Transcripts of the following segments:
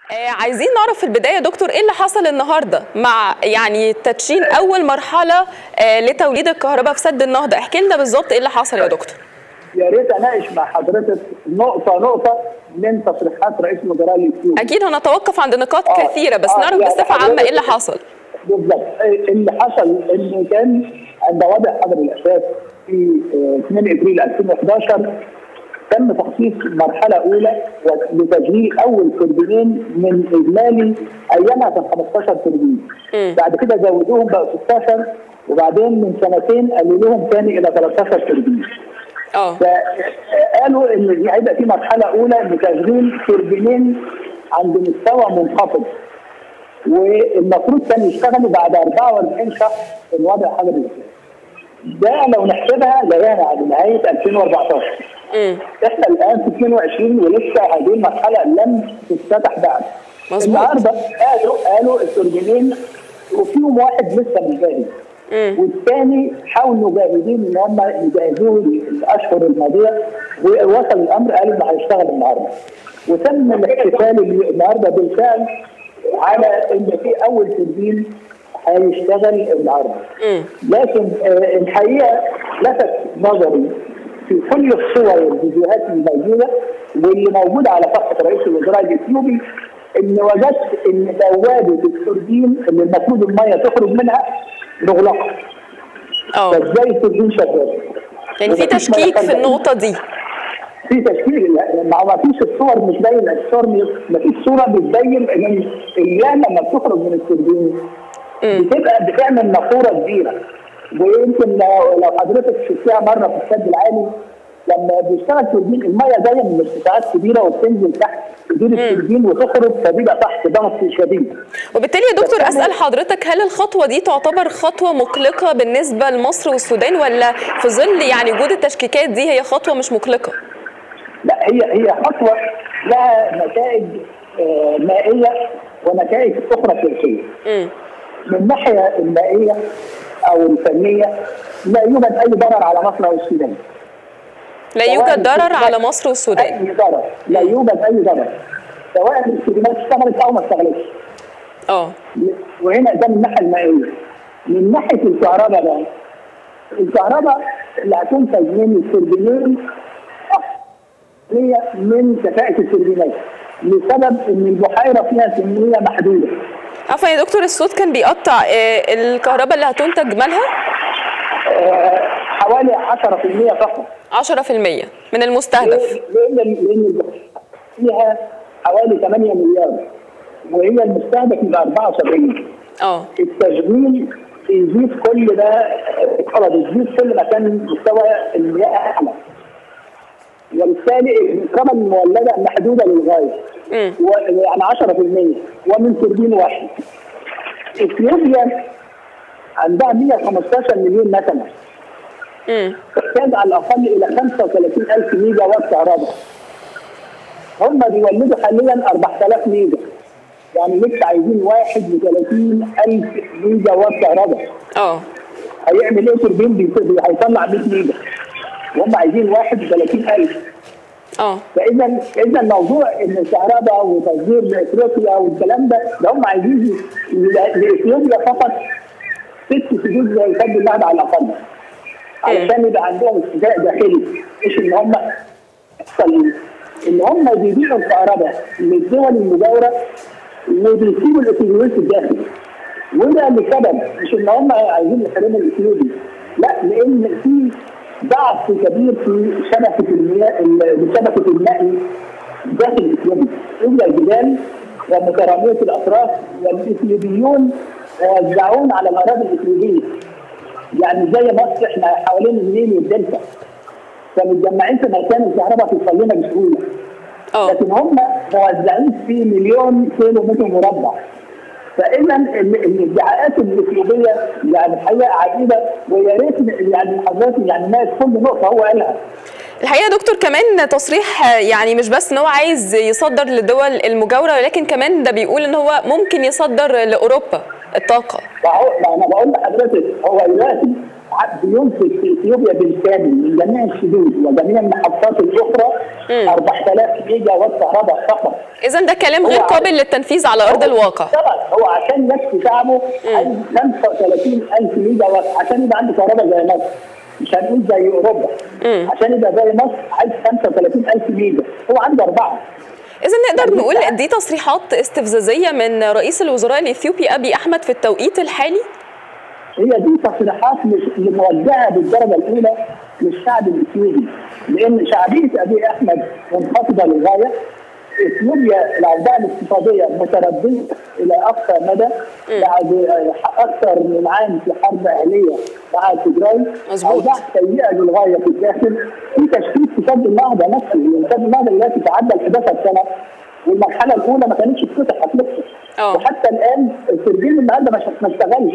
آه، عايزين نعرف في البدايه يا دكتور ايه اللي حصل النهارده مع يعني تدشين اول مرحله آه، لتوليد الكهرباء في سد النهضه احكي لنا بالظبط ايه اللي حصل يا دكتور يا ريت اناقش مع حضرتك نقطه نقطه من تصريحات رئيس الوزراء الاثيوبي اكيد هنتوقف عند نقاط آه، كثيره بس آه، نعرف يعني بصفه عامه ايه اللي حضرتك- حصل بالضبط اللي حصل انه كان عند وضع حجر الاساس في آه، 2 ابريل 2011 تم تخصيص مرحله اولى لتشغيل اول توربينين من اجمالي ايامها كان 15 توربين بعد كده زودوهم بقى 16 وبعدين من سنتين قالوا لهم ثاني الى 13 توربين اه فقالوا ان دي هيبقى في مرحله اولى لتشغيل توربينين عند مستوى منخفض والمفروض كان يشتغلوا بعد 44 شهر من وضع حجر الاساس. ده لو نحسبها لقينا على نهايه 2014 امم احنا الان في 22 ولسه هذه المرحله لم تفتتح بعد مظبوط. النهارده قالوا قالوا التوربينين وفيهم واحد لسه مش جاهز والثاني حاولوا جاهزين ان هم يجهزوه الاشهر الماضيه ووصل الامر قالوا انه هيشتغل النهارده وتم الاحتفال النهارده بالفعل على ان في اول توربين هيشتغل النهارده لكن آه، الحقيقه لفت نظري في كل الصور والفيديوهات الموجوده واللي موجوده على صفحه رئيس الوزراء الاثيوبي ان وجدت ان بوابه التوربين اللي المفروض الميه تخرج منها مغلقه اه فازاي التوربين شغال؟ يعني في ومفيش تشكيك ميه في خارجة. النقطه دي في تشكيل لا، ما ما فيش الصور مش باين الصور ما فيش صوره بتبين ان المياه لما بتخرج من التوربين بتبقى بتعمل نافوره كبيره ويمكن لو لو حضرتك شفتها مره في السد العالي لما بيشتغل توربين الميه جايه من ارتفاعات كبيره وبتنزل تحت تدير التوربين وتخرج فبيبقى تحت ضغط شديد وبالتالي يا دكتور بس أنا- اسال حضرتك هل الخطوه دي تعتبر خطوه مقلقه بالنسبه لمصر والسودان ولا في ظل يعني وجود التشكيكات دي هي خطوه مش مقلقه لا هي هي خطوه لها نتائج آه، مائيه ونتائج اخرى سياسيه امم من الناحيه المائيه او الفنيه لا يوجد اي ضرر على مصر او السودان لا سواء يوجد ضرر التشكيكات- على مصر والسودان اي ضرر لا يوجد اي ضرر سواء التوربينات اشتغلت او ما اشتغلتش اه وهنا ده من الناحيه المائيه من ناحيه الكهرباء بقى الكهرباء اللي هتنتج من التوربينين هي من كفاءه التوربينات لسبب ان البحيره فيها كميه محدوده عفوا يا دكتور الصوت كان بيقطع آه، الكهرباء اللي هتنتج مالها آه، حوالي 10% فقط 10% من المستهدف لان لان البحيره فيها حوالي 8 مليار وهي المستهدف يبقى 74 اه التشغيل يزيد كل ده خلاص يزيد كل ما كان مستوى المياه اعلى وبالتالي الكهرباء المولده محدوده للغايه امم و- يعني 10% ومن توربين واحد اثيوبيا عندها 115 مليون نسمه امم تحتاج على الاقل الى 35 الف ميجا وات كهرباء هم بيولدوا حاليا 4000 ميجا يعني لسه عايزين 31 الف ميجا وات كهرباء اه هيعمل ايه توربين بي- هيطلع 100 ميجا وهم عايزين 31000 اه فاذا اذا موضوع ان الكهرباء وتصدير لافريقيا والكلام ده ده هم عايزين ل- لاثيوبيا فقط ست سدود زي سد النهضه على الاقل علشان يبقى عندهم اتفاق داخلي مش ان هم يحصل ان هم بيبيعوا الكهرباء للدول المجاوره وبيسيبوا الاثيوبيين في الداخل وده لسبب مش ان هم عايزين يحرموا الاثيوبي لا لان في ضعف كبير في شبكه المياه ال- شبكه الماء داخل اثيوبيا يوجد جبال ومتراميه الاطراف والاثيوبيون يوزعون على الاراضي الاثيوبيه يعني زي مصر احنا حوالين النيل والدلتا فمتجمعين في مكان الكهرباء توصل لنا بسهوله اه لكن هم موزعين في مليون كيلو متر مربع فاذا ال- الادعاءات الاثيوبيه يعني الحقيقه عجيبه ويا ريت يعني حضرتك يعني ناس كل نقطه هو قالها الحقيقه يا دكتور كمان تصريح آه، يعني مش بس ان هو عايز يصدر للدول المجاوره ولكن كمان ده بيقول ان هو ممكن يصدر لاوروبا الطاقه فهو- ما انا بقول لحضرتك هو دلوقتي بينفذ في اثيوبيا بالكامل من جميع السدود وجميع المحطات الاخرى 4000 ميجا وات كهرباء فقط اذا ده كلام غير هو قابل للتنفيذ على ارض الواقع طبعا هو عشان يكفي شعبه عايز 35000 ميجا وات عشان يبقى عنده كهرباء زي مصر مش هنقول زي اوروبا عشان يبقى زي مصر عايز 35000 ميجا هو عنده اربعه اذا نقدر نقول دي تصريحات استفزازيه من رئيس الوزراء الاثيوبي ابي احمد في التوقيت الحالي هي دي تصريحات مش موجهه بالدرجه الاولى للشعب الاثيوبي لان شعبيه ابي احمد منخفضه للغايه اثيوبيا الاوضاع الاقتصاديه مترديه الى اقصى مدى بعد اكثر من عام في حرب اهليه مع تجراي مظبوط. اوضاع سيئه للغايه في الداخل في تشكيك في سد النهضه نفسه لان سد النهضه دلوقتي تعدى ال 11 سنه والمرحله الاولى ما كانتش اتفتحت لسه اه. وحتى الان التربين النهارده ما ما اشتغلش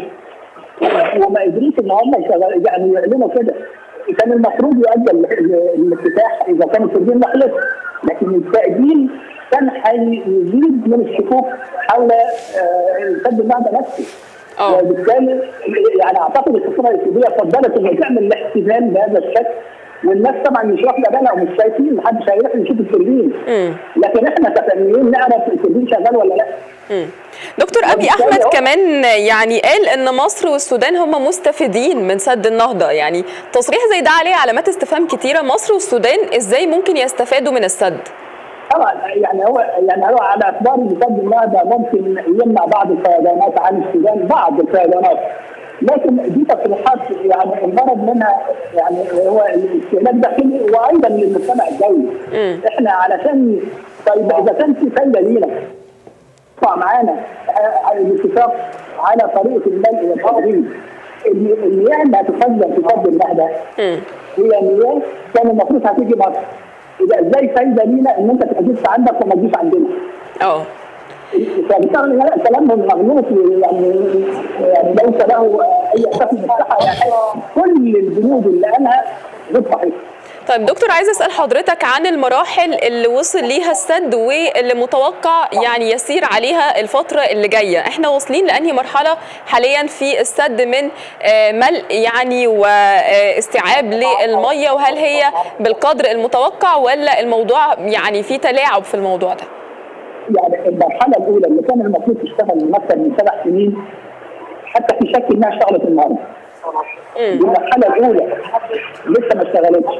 وما قدروش ان هم يشغل- يعني يعلنوا كده كان المفروض يؤجل ال- ال- الافتتاح اذا كان التربين ما خلص لكن التاجيل كان هيزيد من الشكوك حول آه، سد النهضه نفسه اه. وبالتالي يعني اعتقد الحكومه الاثيوبيه فضلت انها تعمل الاحتمال بهذا الشكل والناس طبعا مش واخده بالها ومش شايفين محدش هيروح يشوف التربين لكن احنا كفنيين نعرف التربين شغال ولا لا مم. دكتور ابي وبالتالي احمد هو- كمان يعني قال ان مصر والسودان هم مستفيدين من سد النهضه يعني تصريح زي ده عليه علامات استفهام كتيره مصر والسودان ازاي ممكن يستفادوا من السد طبعا يعني هو يعني هو على اعتبار ان سد النهضه ممكن يمنع بعض الفيضانات عن السودان بعض الفيضانات لكن دي تصريحات يعني الغرض منها يعني هو الاستهلاك داخلي وايضا للمجتمع الدولي احنا علشان طيب اذا كان في فايده لينا يطلع معانا آه، الاتفاق على طريقه الملء والتدريب المياه اللي هتخزن في سد النهضه هي مياه كان المفروض هتيجي مصر يبقى ازاي فايده لينا ان انت تجيبش عندك وما تجيش عندنا اه فبالتالي لا كلامهم مغلوط يعني يعني ليس له اي اساس من الصحه يعني كل البنود اللي قالها غير صحيحه طيب دكتور عايز اسال حضرتك عن المراحل اللي وصل ليها السد واللي متوقع يعني يسير عليها الفتره اللي جايه احنا واصلين لانهي مرحله حاليا في السد من آه، ملء يعني واستيعاب للميه وهل هي بالقدر المتوقع ولا الموضوع يعني في تلاعب في الموضوع ده يعني المرحله الاولى اللي كان المفروض تشتغل من اكثر من سبع سنين حتى في شك انها اشتغلت النهارده دي المرحله الاولى لسه ما اشتغلتش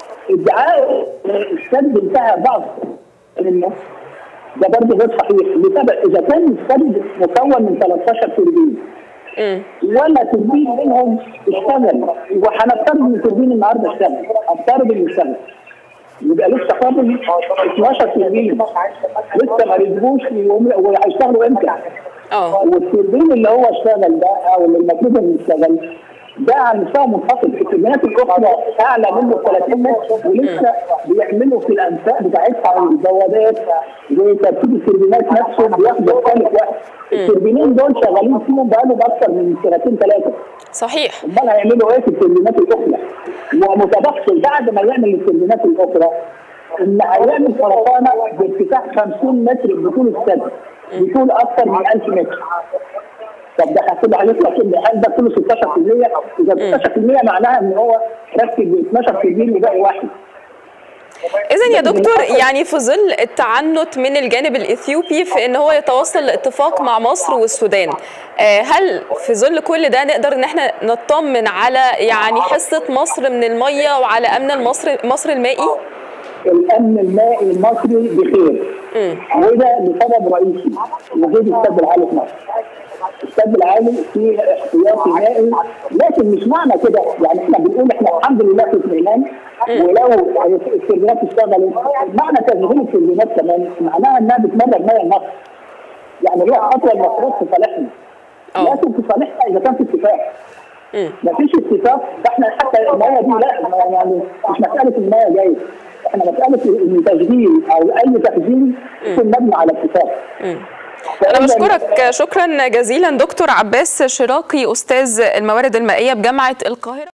ادعاء السد انتهى بعض منه ده برضه غير صحيح لسبب اذا كان السد مكون من 13 توربين ولا توربين منهم اشتغل وهنفترض ان توربين النهارده اشتغل افترض انه اشتغل يبقى لسه فاضل 12 توربين لسه ما ركبوش وهيشتغلوا امتى؟ اه والتوربين اللي هو اشتغل ده او اللي المفروض انه يشتغل ده على مستوى منخفض التوربينات الاخرى اعلى منه ب 30 متر ولسه بيعملوا في الانفاق بتاعتها والبوابات وترتيب التوربينات نفسه بياخد مختلف وقت التوربينين دول شغالين فيهم بقالهم اكثر من سنتين ثلاثه صحيح امال هيعملوا ايه في التوربينات الاخرى؟ ومتبخر بعد ما يعمل التوربينات الاخرى ان هيعمل خرسانه بارتفاع 50 متر بطول السد بطول اكثر من 1000 متر طب ده هتبقى هيطلع كده هل ده كله 16% اذا 16% معناها ان هو ركب 12 توربين وباقي واحد اذا يا دكتور يعني في ظل التعنت من الجانب الاثيوبي في ان هو يتوصل لاتفاق مع مصر والسودان آه، هل في ظل كل ده نقدر ان احنا نطمن على يعني حصه مصر من الميه وعلى امن المصر مصر المائي الامن المائي المصري بخير وده لسبب رئيسي وجود السد العالي في مصر السد العالي فيه احتياطي مائي لكن مش معنى كده يعني احنا بنقول احنا الحمد لله في اطمئنان ولو التربينات اشتغلت معنى تشغيل التربينات كمان معناها انها بتمرر ميه لمصر يعني هي خطوه المفروض في صالحنا اه. لكن في صالحنا اذا كان في اتفاق مفيش اتفاق فاحنا حتى الميه دي لا ما- يعني مش مساله الميه جايه احنا مساله ان تشغيل او اي تخزين يكون مبني على اتفاق انا بشكرك شكرا جزيلا دكتور عباس شراقي استاذ الموارد المائيه بجامعه القاهره